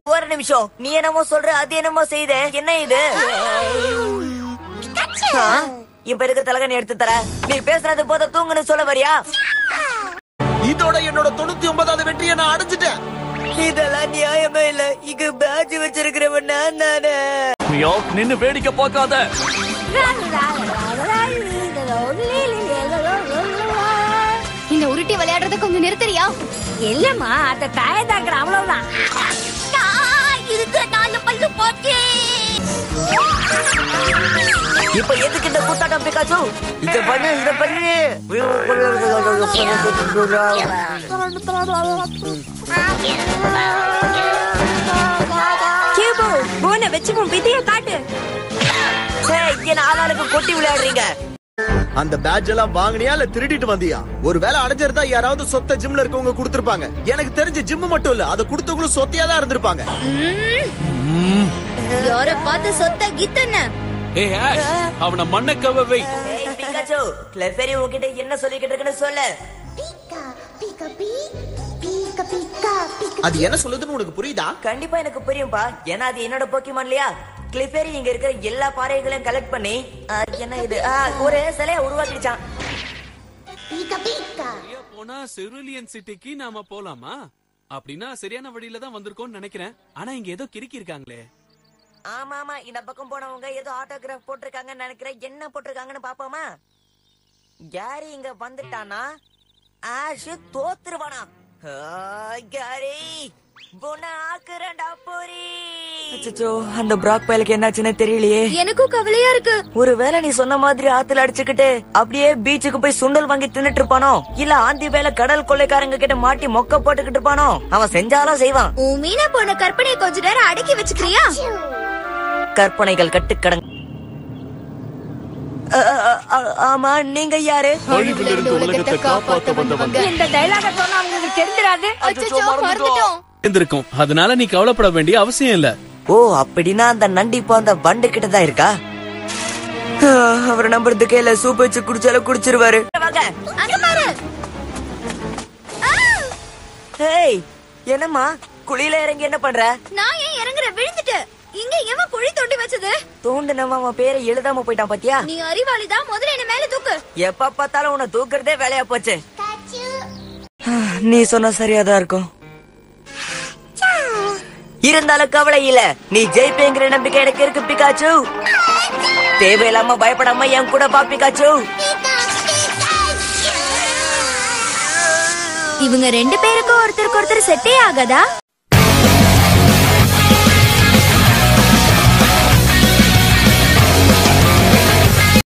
ஒரு நிமிஷம் நீ என்னமோ சொல்ற அது என்னமோ செய்த என்ன இது ஆ? இப்ப இருக்க தலகணி எடுத்து தர நீ பேசுறது போத தூங்குன்னு சொல்ல வரியா இதோட என்னோட தொண்ணூத்தி ஒன்பதாவது வெற்றியை நான் அடைஞ்சிட்டேன் இதெல்லாம் நியாயமே இல்ல இங்க பேட்ச் வச்சிருக்கிறவன் நான் தானே மியோ நின்னு வேடிக்கை பார்க்காத இந்த உருட்டி விளையாடுறத கொஞ்சம் நிறுத்தறியா இல்லம்மா அத தாய தாக்குற அவ்வளவுதான் இதுக்கு நாலு பல்லு போச்சு இப்ப எதுக்கு இந்த கூத்தாட்டம் பிகாச்சு இத பண்ணு இத பண்ணு கேபோ போன வச்சு உன் விதிய காட்டு ஏய், என்ன ஆளாளுக்கு கொட்டி விளையாடுறீங்க அந்த பேட்ஜ் எல்லாம் வாங்குனியா இல்ல திருடிட்டு வந்தியா ஒருவேளை அடைஞ்சிருந்தா யாராவது சொத்த ஜிம்ல இருக்கவங்க கொடுத்திருப்பாங்க எனக்கு தெரிஞ்ச ஜிம் மட்டும் இல்ல அதை கொடுத்தவங்களும் சொத்தையா தான் இருந்திருப்பாங்க யார பார்த்து சொத்த கித்தன ஏ ஆஷ் அவன மண்ண கவவை ஏய், பிகாச்சு கிளெஃபெரி உன்கிட்ட என்ன சொல்லிக்கிட்டு இருக்குன்னு சொல்லு அது என்ன சொல்லுதுன்னு உனக்கு புரியுதா கண்டிப்பா எனக்கு புரியும்பா ஏன்னா அது என்னோட போக்கிமான் இல்லையா கிளிஃபெரி இங்க இருக்கிற எல்லா பாறைகளையும் கலெக்ட் பண்ணி ஆ, என்ன இது ஆ, ஒரு சிலைய உருவாக்கிடுச்சான் சரியா போனா செருலியன் சிட்டிக்கு நாம போலாமா அப்படின்னா சரியான வழியில தான் வந்திருக்கோம்னு நினைக்கிறேன் ஆனா இங்க ஏதோ கிறுக்கி இருக்காங்களே ஆமா ஆமா இந்த பக்கம் போனவங்க ஏதோ ஆட்டோகிராஃப் போட்டிருக்காங்கன்னு நினைக்கிறேன் என்ன போட்டிருக்காங்கன்னு பாப்போமா கேரி இங்க வந்துட்டானா ஆஷ் தோத்துருவானா ஆ, கேரி பொண்ண ஆக்குறண்டா போரி அச்சோ அந்த பிராக் பயலுக்கு என்னாச்சுன்னு தெரியலையே எனக்கும் கவலையா இருக்கு ஒருவேளை நீ சொன்ன மாதிரி ஆத்துல அடிச்சுக்கிட்டு அப்படியே பீச்சுக்கு போய் சுண்டல் வாங்கி தின்னுட்டு இருப்பானோ இல்ல ஆந்தி வேலை கடல் கொள்ளைக்காரங்க கிட்ட மாட்டி மொக்க போட்டுக்கிட்டு இருப்பானோ அவன் செஞ்சாலும் செய்வான் உன் மீனா போன கற்பனையை கொஞ்ச நேரம் அடக்கி வச்சுக்கிறியா கற்பனைகள் கட்டுக்கடங் அ, அ, அ, ஆமா நீங்க யாரு அழிவிலிருந்து உலகத்தை காப்பாத்த வந்தவங்க இந்த டைலாக சொன்னா அவங்களுக்கு தெரிஞ்சிடாது அச்சச்சோ, மறந்துட்டோம் இருந்திருக்கும் அதனால நீ கவலைப்பட வேண்டிய அவசியம் இல்ல ஓ அப்படின்னா அந்த நண்டு இப்போ அந்த வண்டு கிட்ட தான் இருக்கா ஆ, அவரை நம்புறதுக்கே இல்ல சூப் வச்சு குடிச்சாலும் குடிச்சிருவாரு வாங்க அங்க பாரு ஆ, ஹேய் என்னம்மா குழியில இறங்கி என்ன பண்ற நான் ஏன் இறங்குற விழுந்துட்டு இங்க எவன் குழி தோண்டி வச்சது தூண்டுனவன் அவன் பேரை எழுதாம போயிட்டான் பாத்தியா நீ அறிவாளிதான் முதல்ல என்ன மேல தூக்கு எப்ப பார்த்தாலும் உன்னை தூக்குறதே வேலையா போச்சு நீ சொன்ன சரியாதான் இருக்கும் இருந்தாலும் கவலை இல்ல நீ ஜெயிப்பேங்கிற நம்பிக்கை எனக்கு இருக்கு பிகாச்சு தேவையில்லாம பயப்படாம என் கூட பா பிகாச்சு இவங்க ரெண்டு பேருக்கும் ஒருத்தருக்கு ஒருத்தர் செட்டே ஆகாதா